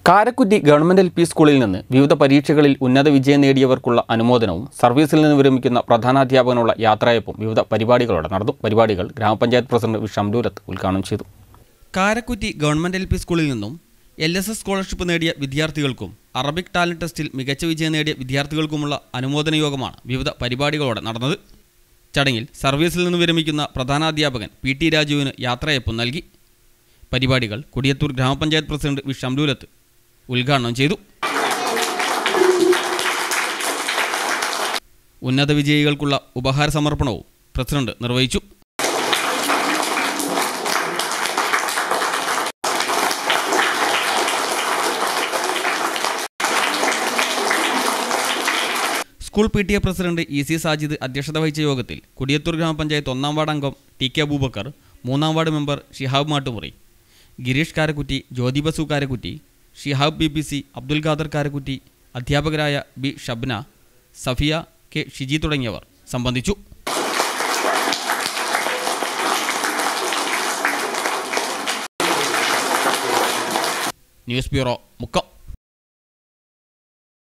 Karakkutty government L P സ്കൂളിൽ നിന്ന് വിവിധ പരീക്ഷകളിൽ ഉന്നത വിജയം നേടിയവർക്കുള്ള അനുമോദനവും സർവീസിൽ നിന്ന് വിരമിക്കുന്ന പ്രധാനാധ്യാപകനുള്ള യാത്രയപ്പും വിവിധ പരിപാടികളോടെ നടന്നു പരിപാടികൾ ഗ്രാമപഞ്ചായത്ത് പ്രസിഡന്റ് വി ഷംലൂലത്ത് ഉദ്ഘാടനം ചെയ്തു കാരക്കുറ്റി ഗവൺമെന്റ് എൽ പി സ്കൂളിൽ നിന്നും എൽ എസ് എസ് സ്കോളർഷിപ്പ് നേടിയ വിദ്യാർത്ഥികൾക്കും അറബിക് ടാലന്റ് ടെസ്റ്റിൽ മികച്ച വിജയം നേടിയ വിദ്യാർത്ഥികൾക്കുമുള്ള അനുമോദന യോഗമാണ് വിവിധ പരിപാടികളോടെ നടന്നത് ചടങ്ങിൽ സർവീസിൽ നിന്ന് വിരമിക്കുന്ന പ്രധാനാധ്യാപകൻ പി ടി രാജുവിന് യാത്രയപ്പും നൽകി പരിപാടികൾ കൊടിയത്തൂർ ഗ്രാമപഞ്ചായത്ത് പ്രസിഡന്റ് വി ഷംലൂലത്ത് ഉദ്ഘാടനം ചെയ്തു ഉന്നത വിജയികൾക്കുള്ള ഉപഹാര സമർപ്പണവും പ്രസിഡന്റ് നിർവഹിച്ചു school P T A president E C Sajid അധ്യക്ഷത വഹിച്ച യോഗത്തിൽ കൊടിയത്തൂർ ഗ്രാമപഞ്ചായത്ത് ഒന്നാം വാർഡ് അംഗം ടി കെ അബൂബക്കർ മൂന്നാം ward member Shihab Mattumuri Girish Karakkutti Jyothi Basu Karakkutti Shihab B B C Abdul Khader Karakkutti അധ്യാപകരായ ബി ഷബ്ന സഫിയ കെ ഷിജി തുടങ്ങിയവർ സംബന്ധിച്ചു ന്യൂസ് ബ്യൂറോ മുക്കം